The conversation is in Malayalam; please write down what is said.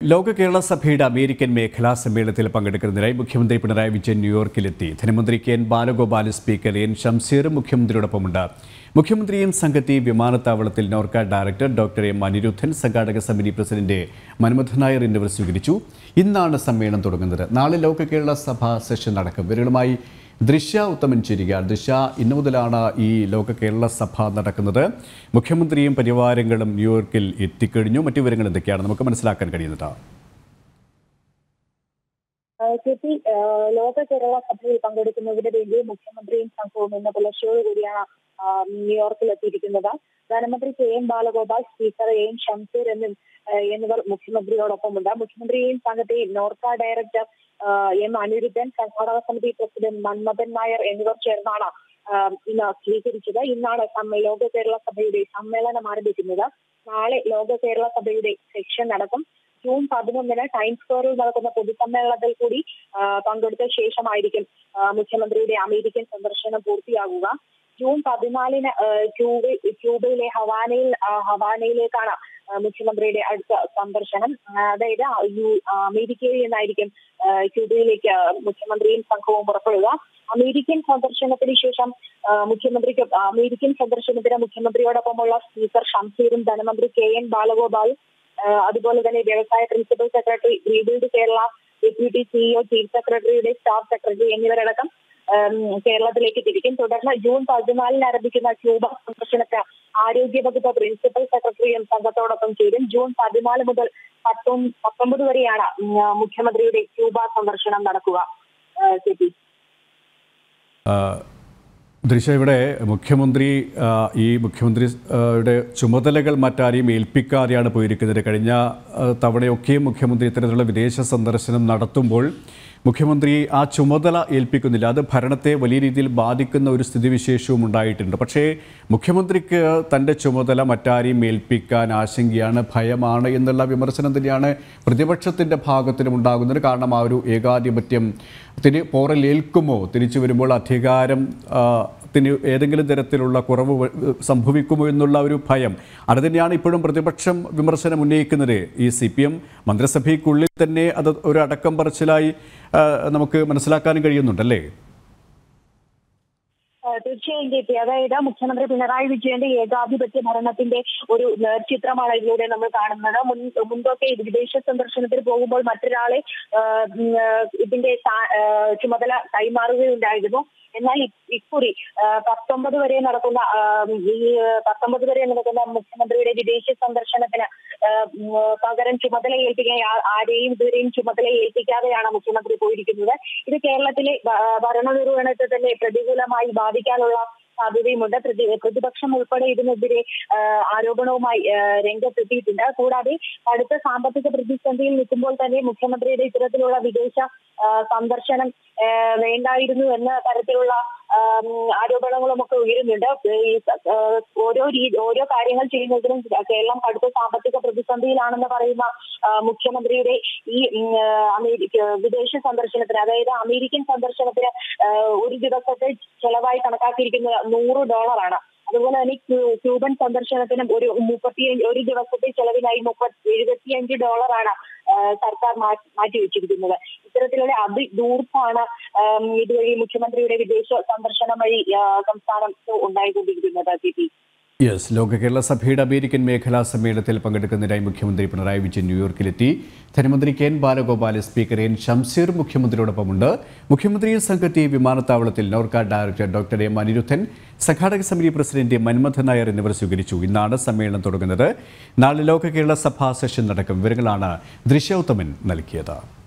ലോക കേരള സഭയുടെ അമേരിക്കൻ മേഖലാ സമ്മേളനത്തിൽ പങ്കെടുക്കുന്നതിനായി മുഖ്യമന്ത്രി പിണറായി വിജയൻ ന്യൂയോർക്കിലെത്തി ധനമന്ത്രി K N Balagopal speaker N ഷംസീറും മുഖ്യമന്ത്രിയോടൊപ്പമുണ്ട് മുഖ്യമന്ത്രിയും സംഘത്തെയും വിമാനത്താവളത്തിൽ NORKA director doctor M Aniruddhan സംഘാടക സമിതി പ്രസിഡന്റ് മൻമഥൻ നായർ എന്നിവർ സ്വീകരിച്ചു ഇന്നാണ് സമ്മേളനം തുടങ്ങുന്നത് നാളെ ലോക കേരള സഭ സെഷൻ നടക്കും ഇവരുമായി ദൃശ്യ ഉത്തമൻ ചേരുക ദൃശ്യ ഇന്നു മുതലാണ് ഈ ലോക കേരള സഭ നടക്കുന്നത് മുഖ്യമന്ത്രിയും പരിവാരങ്ങളും ന്യൂയോർക്കിൽ എത്തിക്കഴിഞ്ഞു മറ്റു വിവരങ്ങൾ എന്തൊക്കെയാണ് നമുക്ക് മനസ്സിലാക്കാൻ കഴിയുന്നത് കെപി ലോക കേരള സഭയിൽ പങ്കെടുക്കുന്നതിന് വേണ്ടി മുഖ്യമന്ത്രിയും സംഘവും ഇന്ന് പുലർച്ചയോട് കൂടിയാണ് ആ, ന്യൂയോർക്കിൽ എത്തിയിരിക്കുന്നത് ധനമന്ത്രി K N Balagopal speaker A N Shamseer എന്നും ആ, എന്നിവർ മുഖ്യമന്ത്രിയോടൊപ്പമുണ്ട് മുഖ്യമന്ത്രിയെയും സംഘത്തെയും നോർക്ക ഡയറക്ടർ ആ, എം അനിരുദ്ധൻ സംഘാടക സമിതി പ്രസിഡന്റ് മന്മഥൻ നായർ എന്നിവർ ചേർന്നാണ് ആ, ഇന്ന് സ്വീകരിച്ചത് ഇന്നാണ് സമ്മേ- ലോക കേരള സഭയുടെ സമ്മേളനം ആരംഭിക്കുന്നത് നാളെ ലോക കേരള സഭയുടെ സെക്ഷൻ നടക്കും ജൂൺ പതിനൊന്നിന് ടൈംസ് സ്ക്വയറിൽ നടക്കുന്ന പൊതുസമ്മേളനത്തിൽ കൂടി ആ, പങ്കെടുത്ത ശേഷമായിരിക്കും ആ, മുഖ്യമന്ത്രിയുടെ അമേരിക്കൻ സന്ദർശനം പൂർത്തിയാകുക ജൂൺ പതിനാലിന് ആ, ക്യൂബ ക്യൂബയിലെ ഹവാനയിൽ ആ, ഹവാനയിലേക്കാണ് ആ, മുഖ്യമന്ത്രിയുടെ അടുത്ത സന്ദർശനം ആ, അതായത് ആ, യു- ആ, അമേരിക്കയിൽ നിന്നായിരിക്കും ആ, ക്യൂബയിലേക്ക് മുഖ്യമന്ത്രിയും സംഘവും പുറപ്പെടുക അമേരിക്കൻ സന്ദർശനത്തിന് ശേഷം ആ, മുഖ്യമന്ത്രിക്ക് അമേരിക്കൻ സന്ദർശനത്തിന് മുഖ്യമന്ത്രിയോടൊപ്പമുള്ള സ്പീക്കർ ഷംസീറും ധനമന്ത്രി കെ എൻ ബാലഗോപാലും ആ, അതുപോലെ തന്നെ വ്യവസായ principal secretary rebuild Kerala deputy CEO chief സെക്രട്ടറിയുടെ സ്റ്റാഫ് സെക്രട്ടറി എന്നിവരടക്കം ഉം, കേരളത്തിലേക്ക് തിരിക്കും തുടർന്ന് ജൂൺ പതിനാലിന് ആരംഭിക്കുന്ന ക്യൂബ സന്ദർശനത്തിന് ആരോഗ്യ വകുപ്പ് പ്രിൻസിപ്പൽ സെക്രട്ടറിയും സംഘത്തോടൊപ്പം ചേരും ജൂൺ പതിനാല് മുതൽ പത്തൊമ്പ പത്തൊമ്പത് വരെയാണ് ഉം, മുഖ്യമന്ത്രിയുടെ ക്യൂബ സന്ദർശനം നടക്കുക ആ, കെ പി ദൃശ്യ ഇവിടെ മുഖ്യമന്ത്രി ആ, ഈ മുഖ്യമന്ത്രിയുടെ ചുമതലകൾ മറ്റാരെയും ഏൽപ്പിക്കാതെയാണ് പോയിരിക്കുന്നത് കഴിഞ്ഞ ആ, തവണയൊക്കെയും മുഖ്യമന്ത്രി ഇത്തരത്തിലുള്ള വിദേശ സന്ദർശനം നടത്തുമ്പോൾ മുഖ്യമന്ത്രി ആ ചുമതല ഏൽപ്പിക്കുന്നില്ല അത് ഭരണത്തെ വലിയ രീതിയിൽ ബാധിക്കുന്ന ഒരു സ്ഥിതിവിശേഷവും ഉണ്ടായിട്ടുണ്ട് പക്ഷേ മുഖ്യമന്ത്രിക്ക് തൻ്റെ ചുമതല മറ്റാരെയും ഏൽപ്പിക്കാൻ ആശങ്കയാണ് ഭയമാണ് എന്നുള്ള വിമർശനം തന്നെയാണ് പ്രതിപക്ഷത്തിൻ്റെ ഭാഗത്തിനും ഉണ്ടാകുന്നത് കാരണം ആ ഒരു ഏകാധിപത്യം ത്തിന് പോറലേൽക്കുമോ തിരിച്ചു വരുമ്പോൾ അധികാരം ആ, ത്തിന് ഏതെങ്കിലും തരത്തിലുള്ള കുറവ് വ- സംഭവിക്കുമോ എന്നുള്ള ഒരു ഭയം അത് തന്നെയാണ് ഇപ്പോഴും പ്രതിപക്ഷം വിമർശനം ഉന്നയിക്കുന്നത് ഈ സി പി എം മന്ത്രിസഭയ്ക്കുള്ളിൽ തന്നെ അത് ഒരു അടക്കം പറച്ചിലായി ആ, നമുക്ക് മനസ്സിലാക്കാനും കഴിയുന്നുണ്ടല്ലേ ആ, തീർച്ചയായും കെ പി അതായത് മുഖ്യമന്ത്രി പിണറായി വിജയന്റെ ഏകാധിപത്യ ഭരണത്തിന്റെ ഒരു നേർചിത്രമാണ് ഇതിലൂടെ നമ്മൾ കാണുന്നത് മുൻ മുൻപൊക്കെ ഇത് വിദേശ സന്ദർശനത്തിന് പോകുമ്പോൾ മറ്റൊരാളെ ആ, ഉം, ആ, ഇതിന്റെ സ്ഥാ- ആ, ചുമതല കൈമാറുകയുണ്ടായിരുന്നു എന്നാൽ ഇ- ഇക്കുറി ആ, പത്തൊമ്പത് വരെ നടക്കുന്ന ആ, ഈ ആ, പത്തൊമ്പത് വരെ നടക്കുന്ന മുഖ്യമന്ത്രിയുടെ വിദേശ സന്ദർശനത്തിന് ആ, ഉം, പകരം ചുമതല ഏൽപ്പിക്കാൻ ആ- ആരെയും ഇതുവരെയും ചുമതല ഏൽപ്പിക്കാതെയാണ് മുഖ്യമന്ത്രി പോയിരിക്കുന്നത് ഇത് കേരളത്തിലെ ഭ- ഭരണനിർവഹണത്തെ തന്നെ പ്രതികൂലമായി ബാധിക്കാനുള്ള സാധ്യതയുമുണ്ട് പ്രതി പ്രതിപക്ഷം ഉൾപ്പെടെ ഇതിനെതിരെ ആ, ആരോപണവുമായി ആ, രംഗത്തെത്തിയിട്ടുണ്ട് കൂടാതെ അടുത്ത സാമ്പത്തിക പ്രതിസന്ധിയിൽ നിൽക്കുമ്പോൾ തന്നെ മുഖ്യമന്ത്രിയുടെ ഇത്തരത്തിലുള്ള വിദേശ ആ, സന്ദർശനം ആ, വേണ്ടായിരുന്നു എന്ന തരത്തിലുള്ള ആ, ഉം, ആരോപണങ്ങളും ഒക്കെ ഉയരുന്നുണ്ട് ഈ സ- ആ, ഓരോ രീതി ഓരോ കാര്യങ്ങൾ ചെയ്യുന്നതിനും കേരളം കടുത്ത സാമ്പത്തിക പ്രതിസന്ധിയിലാണെന്ന് പറയുന്ന ആ, മുഖ്യമന്ത്രിയുടെ ഈ ഉം, ആ, അമേരിക്ക വിദേശ സന്ദർശനത്തിന് അതായത് അമേരിക്കൻ സന്ദർശനത്തിന് ആ, ഒരു ദിവസത്തെ ചെലവായി കണക്കാക്കിയിരിക്കുന്നത് നൂറ് ഡോളറാണ് അതുപോലെ തന്നെ ക്യൂ- ക്യൂബൻ സന്ദർശനത്തിനും ഒരു മുപ്പത്തി ഒരു ദിവസത്തെ ചെലവിനായി മുപ്പത്തി എഴുപത്തിയഞ്ച് ഡോളറാണ് ആ, സർക്കാർ മാറ്റി മാറ്റിവെച്ചിരിക്കുന്നത് ഇത്തരത്തിലുള്ള അതിദൂർത്താണ് ആം, ഇതുവഴി മുഖ്യമന്ത്രിയുടെ വിദേശ സന്ദർശനം വഴി ആ, സംസ്ഥാനത്ത് ഉണ്ടായിക്കൊണ്ടിരിക്കുന്നത് കെ പി യെസ് ലോക കേരള സഭയുടെ അമേരിക്കൻ മേഖലാ സമ്മേളനത്തിൽ പങ്കെടുക്കുന്നതിനായി മുഖ്യമന്ത്രി പിണറായി വിജയൻ ന്യൂയോർക്കിലെത്തി ധനമന്ത്രി K N Balagopal speaker N Shamseer മുഖ്യമന്ത്രിയോടൊപ്പമുണ്ട് മുഖ്യമന്ത്രിയും സംഘത്തെയും വിമാനത്താവളത്തിൽ NORKA director doctor M Aniruddhan സംഘാടക സമിതി പ്രസിഡന്റ് മൻമഥൻ നായർ എന്നിവർ സ്വീകരിച്ചു ഇന്നാണ് സമ്മേളനം തുടങ്ങുന്നത് നാളെ ലോക കേരള സഭാ സെഷൻ നടക്കും വിവരങ്ങളാണ് ദൃശ്യോത്തമൻ നൽകിയത്